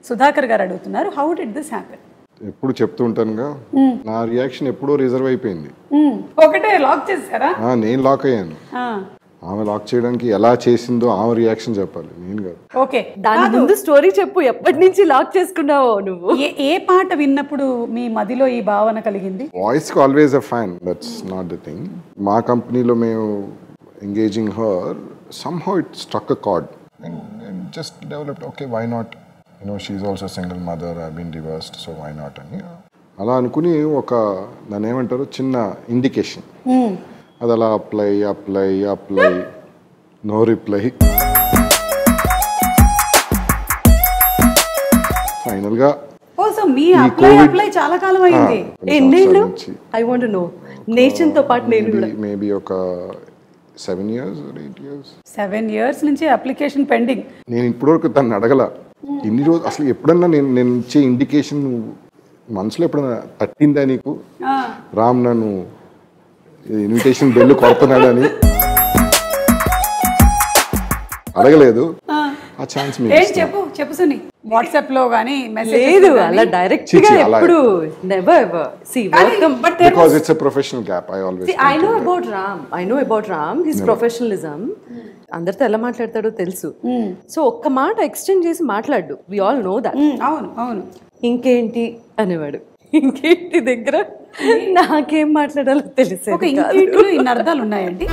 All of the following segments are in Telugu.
సుధాకర్ గారు అడుగుతున్నారు హౌ డిడ్ దిస్ హ్యాపెన్ ఎప్పుడు చెప్తూ ఉంటానుగా నా రియాక్షన్ ఎప్పుడో రిజర్వ్ అయిపోయింది ఒకటే లాక్ చేశారా ఆ, నేను లాక్ అయ్యాను ఆ, ఆమె లాక్ చేయడానికి ఎలా చేసిందో ఆమె రియాక్షన్ చెప్పాలి నేను కాదు ఓకే దాని ముందు స్టోరీ చెప్పు ఎప్పటి నుంచి లాక్ చేసుకున్నావో నువ్వు ఏ ఏ పాట విన్నప్పుడు మీ మదిలో ఈ భావన కలిగింది వాయిస్కి always a fan that's not the thing మా కంపెనీలో మేము engaging her somehow it struck a chord and just developed okay why not you know she also single mother I been divorced so why not అని అలా అనుకుని ఒక దాన్ని ఏమంటారు చిన్న ఇండికేషన్ అది అలా apply apply apply no reply ఫైనల్గా ఓ సో మీ ఈ అప్లై COVID- అప్లై చాలా కాలం అయింది ఎన్నేళ్ళు ఐ వాంట్ నో నేషన్ తో పాటు నేను కూడా మేబీ ఒక seven years eight years seven years నుంచి అప్లికేషన్ పెండింగ్ నేను ఇప్పటివరకు తను అడగల ఇన్ని రోజు అసలు ఎప్పుడన్నా నేను నేను ఇచ్చే ఇండికేషన్ మనసులో ఎప్పుడన్నా తట్టిందా నీకు రామ్ నన్ను ఇన్విటేషన్ బెల్ కొడుతున్నాడని అడగలేదు ఆ ఛాన్స్ మీకు ఏం చెప్పు చెప్పు సుని వాట్సాప్ లో గానీ మెసేజ్ లేదు అలా డైరెక్ట్ గా చిచి, అలా- ఎప్పుడు never ever see welcome but because it's a professional gap I always I know about Ram I know about Ram his professionalism అందరితో ఎలా మాట్లాడతాడో తెలుసు సో ఒక్క మాట ఎక్స్టెండ్ చేసి మాట్లాడు వి ఆల్ నో దట్ అవును అవును ఇంకేంటి అనేవాడు ఇంకేంటి దగ్గర నాకేం మాట్లాడాలో ఒక తెలిసేది కాదు ఇంకేంటిలో ఇన్ని అర్థాలు ఉన్నాయండి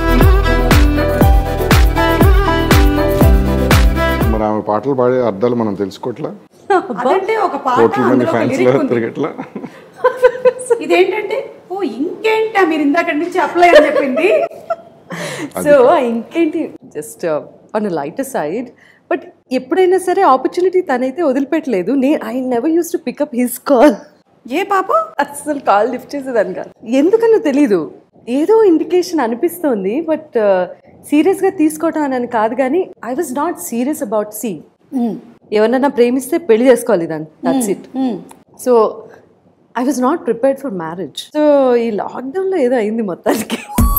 మరి ఆమె పాటలు పాడే అర్థాలు మనం తెలుసుకోవట్లా అదంటే ఒక పాట కోట్ల మంది అందులో ఒక ఫ్యాన్స్ lyric లో ఉంది. తిరగట్లా ఇదేంటంటే ఓ ఇంకేంటా మీరు ఇందాక నుంచి అప్లై అని చెప్పింది సో ఇంకేంటి just on lighter side but ఎప్పుడైనా సరే ఆపర్చునిటీ తనైతే వదిలిపెట్టలేదు నే I never use to pick up his call ఏ పాపం అస్సలు కాల్ లిఫ్ట్ చేసేదాన్ని కాదు ఎందుకనో తెలీదు ఏదో ఇండికేషన్ అనిపిస్తోంది బట్ సీరియస్గా తీసుకోవటం అని కాదు కానీ I was not serious about see ఎవరన్నా ప్రేమిస్తే పెళ్లి చేసుకోవాలి దాన్ని that's it so I was not prepared for marriage so ఈ లాక్డౌన్లో ఏదో అయింది మొత్తానికి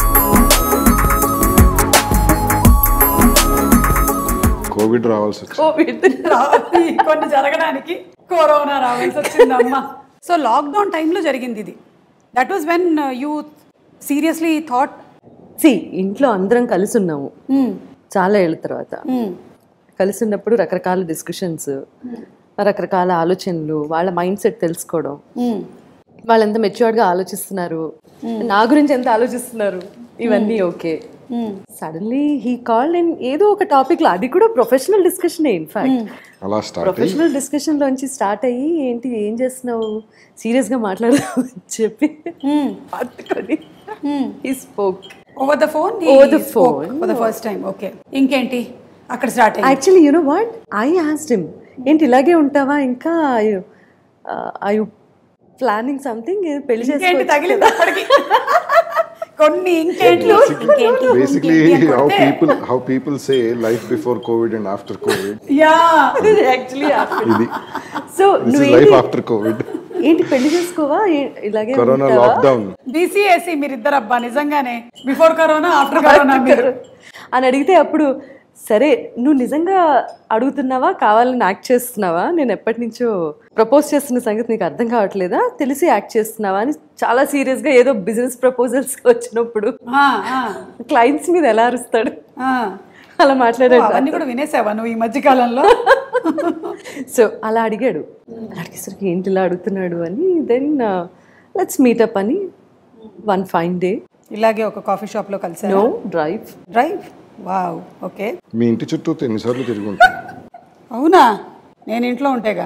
కోవిడ్ రావాల్సి వచ్చింది కోవిడ్ రావాలి కొన్ని జరగడానికి కరోనా రావాల్సి వచ్చింది అమ్మ సో లాక్డౌన్ టైంలో జరిగింది ఇది that was when you seriously thought see ఇంట్లో అందరం కలిసి ఉన్నాము చాలా ఏళ్ళ తర్వాత కలిసి ఉన్నప్పుడు రకరకాల డిస్కషన్స్ రకరకాల ఆలోచనలు వాళ్ళ మైండ్ సెట్ తెలుసుకోవడం వాళ్ళు ఎంత మెచ్యూర్డ్గా ఆలోచిస్తున్నారు నా గురించి ఎంత ఆలోచిస్తున్నారు ఇవన్నీ okay suddenly he call and ఏదో ఒక టాపిక్ లో అది కూడా ప్రొఫెషనల్ డిస్కషన్ ఇన్ఫాక్ట్ అలా స్టార్ట్ అయ్యి ప్రొఫెషనల్ డిస్కషన్ లోంచి స్టార్ట్ అయ్యి ఏంటి ఏం చేస్తున్నావు సీరియస్ గా మాట్లాడదాం అని చెప్పి పట్టుకొని ఈ spoke over the phone Over the phone. For the first time okay ఇంకేంటి అక్కడ స్టార్ట్ అయ్యింది actually you know what I asked him ఏంటి ఇలాగే ఉంటావా ఇంకా ఐ యు ప్లానింగ్ సంథింగ్ పెళ్లి ఇంకేంటి చేసుకోవచ్చు తగిలింది అప్పటికి కొన్ని ఇంకేంట్లు ఇంకేంటి basically how people how people say life before Covid and after Covid yeah actually ఇది సో దిస్ నువ్వు ఇస్ లైఫ్ ఆఫ్టర్ కోవిడ్ ఏంటి పెళ్లి చేసుకోవా ఏ- ఇలాగే కరోనా ఉంటావా? లాక్డౌన్ బీసీఎస్సీ మీరిద్దరు అబ్బా నిజంగానే బిఫోర్ కరోనా ఆఫ్టర్ కరోనా మీరు అని అడిగితే అప్పుడు సరే నువ్వు నిజంగా అడుగుతున్నావా కావాలని యాక్ట్ చేస్తున్నావా నేను ఎప్పటి నుంచో ప్రపోజ్ చేస్తున్న సంగతి నీకు అర్థం కావట్లేదా తెలిసి యాక్ట్ చేస్తున్నావా అని చాలా సీరియస్గా ఏదో బిజినెస్ ప్రపోజల్స్ వచ్చినప్పుడు ఆ, ఆ, క్లయింట్స్ మీద ఎలా అరుస్తాడు ఆ. అలా మాట్లాడాడు అవన్నీ కూడా వినేసావా నువ్వు ఈ మధ్య కాలంలో సో అలా అడిగాడు అలా అడిగేసరికి ఏంటి ఇలా అడుగుతున్నాడు అని దెన్ లెట్స్ మీటప్ అని వన్ ఫైన్ డే ఇలాగే ఒక కాఫీ షాప్ లో కలిసాను no drive drive wow okay మీ ఇంటి చుట్టూ ఎన్నిసార్లు తిరిగి ఉంటాను అవునా నేను ఇంట్లో ఉంటేగా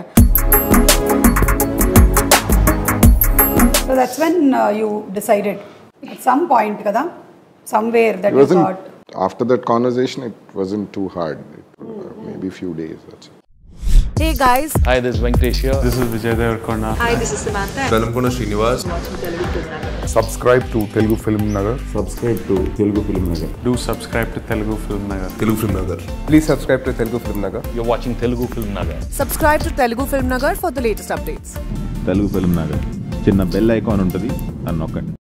so that's when you decided at some point కదా somewhere that It you wasn't thought after that conversation. It wasn't too hard. It, uh, maybe few days. That's it. Hey guys, Hi, this is Venkatesh here. This is Vijay Devarkonda. Velankonda Srinivas subscribe to Telugu Film Nagar. Subscribe to Telugu Film Nagar Do subscribe to Telugu Film Nagar. Telugu Film Nagar Please subscribe to Telugu Film Nagar. You're watching Telugu Film Nagar. subscribe to Telugu Film Nagar for the latest updates. Telugu Film Nagar చిన్న బెల్ ఐకాన్ ఉంటుంది దాన్ని నొక్కండి